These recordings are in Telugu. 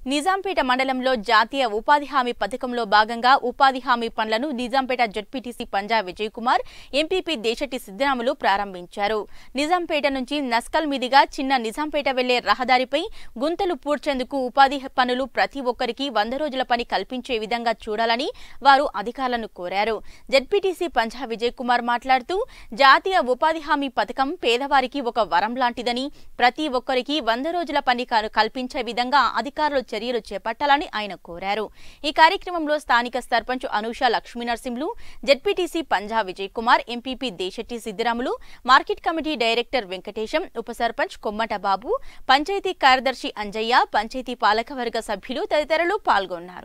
నిజాంపేట మండలంలో జాతీయ ఉపాధి హామీ పథకంలో భాగంగా ఉపాధి హామీ పనులను నిజాంపేట జడ్పీటీసీ పంజా విజయ్ కుమార్ ఎంపీపీ దేశటి సిద్ధరాములు ప్రారంభించారు నిజాంపేట నుంచి నస్కల్ మీదుగా చిన్న నిజాంపేట వెళ్లే రహదారిపై గుంతలు పూడ్చేందుకు ఉపాధి పనులు ప్రతి ఒక్కరికి వంద రోజుల పని కల్పించే విధంగా చూడాలని వారు అధికారులను కోరారు జడ్పీటీసీ పంజా విజయ్ కుమార్ మాట్లాడుతూ జాతీయ ఉపాధి హామీ పథకం పేదవారికి ఒక వరం లాంటిదని ప్రతి ఒక్కరికి వంద రోజుల పని క- కల్పించే విధంగా అధికారులు చర్యలు చేపట్టాలని ఆయన కోరారు ఈ కార్యక్రమంలో స్థానిక sarpanch Anusha Lakshmi Narasimhulu ZPTC Panja Vijay Kumar MPP Deshetti Siddiramulu market committee director Venkatesham ఉప సర్పంచ్ కొమ్మట బాబు పంచాయతీ కార్యదర్శి అంజయ్య పంచాయతీ పాలకవర్గ సభ్యులు తదితరులు పాల్గొన్నారు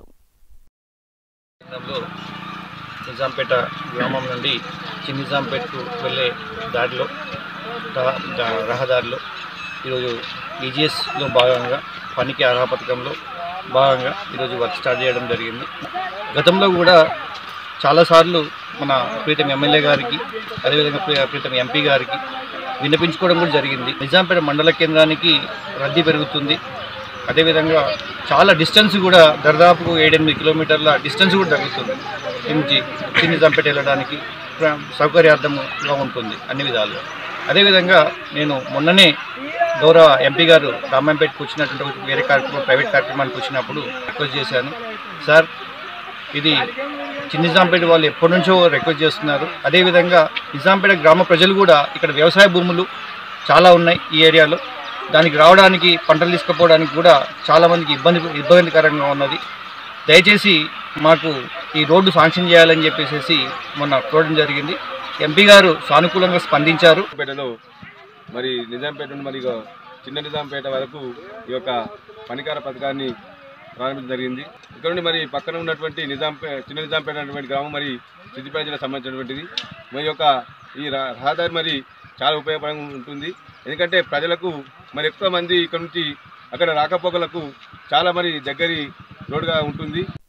లో నిజాంపేట గ్రామం నుండి చిన్న నిజాంపేటకు వెళ్ళే దారిలో దా- దా- రహదారిలో ఈరోజు ఈజీఎస్లో భాగంగా పనికి అర్హ పథకంలో భాగంగా ఈరోజు వర్క్ స్టార్ట్ చేయడం జరిగింది గతంలో కూడా చాలాసార్లు మన ప్రీతం ఎమ్మెల్యే గారికి అదేవిధంగా ప్రీ- ప్రీతం ఎంపీ గారికి విన్నపించుకోవడం కూడా జరిగింది నిజాంపేట మండల కేంద్రానికి రద్దీ పెరుగుతుంది అదేవిధంగా చాలా డిస్టెన్స్ కూడా దాదాపు ఏడెనిమిది కిలోమీటర్ల డిస్టెన్స్ కూడా తగ్గుతుంది నుంచి చిన్న నిజాంపేట వెళ్ళడానికి ప్ర- సౌకర్యార్థంగా ఉంటుంది అన్ని విధాలుగా అదేవిధంగా నేను మొన్ననే గౌరవ ఎంపీ గారు రామాయంపేటకు వచ్చినటువంటి ఒక వేరే కార్యక్రమం ప్రైవేట్ కార్యక్రమానికి వచ్చినప్పుడు రిక్వెస్ట్ చేశాను సార్ ఇది చిన్న నిజాంపేట వాళ్ళు ఎప్పటి నుంచో రిక్వెస్ట్ చేస్తున్నారు అదేవిధంగా నిజాంపేట గ్రామ ప్రజలు కూడా ఇక్కడ వ్యవసాయ భూములు చాలా ఉన్నాయి ఈ ఏరియాలో దానికి రావడానికి పంటలు తీసుకుపోవడానికి కూడా చాలామందికి ఇబ్బంది ఇబ్బందికరంగా ఉన్నది దయచేసి మాకు ఈ రోడ్డు శాంక్షన్ చేయాలని చెప్పేసి మొన్న కోరడం జరిగింది ఎంపీ గారు సానుకూలంగా స్పందించారు నిజాంపేటలో మరి నిజాంపేట నుండి మరి ఇక చిన్న నిజాంపేట వరకు ఈ యొక్క పనికార పథకాన్ని ప్రారంభించడం జరిగింది ఇక్కడ నుండి మరి పక్కన ఉన్నటువంటి నిజాంపే చిన్న నిజాంపేట అనేటువంటి గ్రామం మరి సిద్దిపేట జిల్లా సంబంధించినటువంటిది మరి యొక్క ఈ ర- రహదారి మరి చాలా ఉపయోగకరంగా ఉంటుంది ఎందుకంటే ప్రజలకు మరి ఎక్కువ మంది ఇక్కడ నుంచి అక్కడ రాకపోకలకు చాలా మరి దగ్గరి రోడ్డుగా ఉంటుంది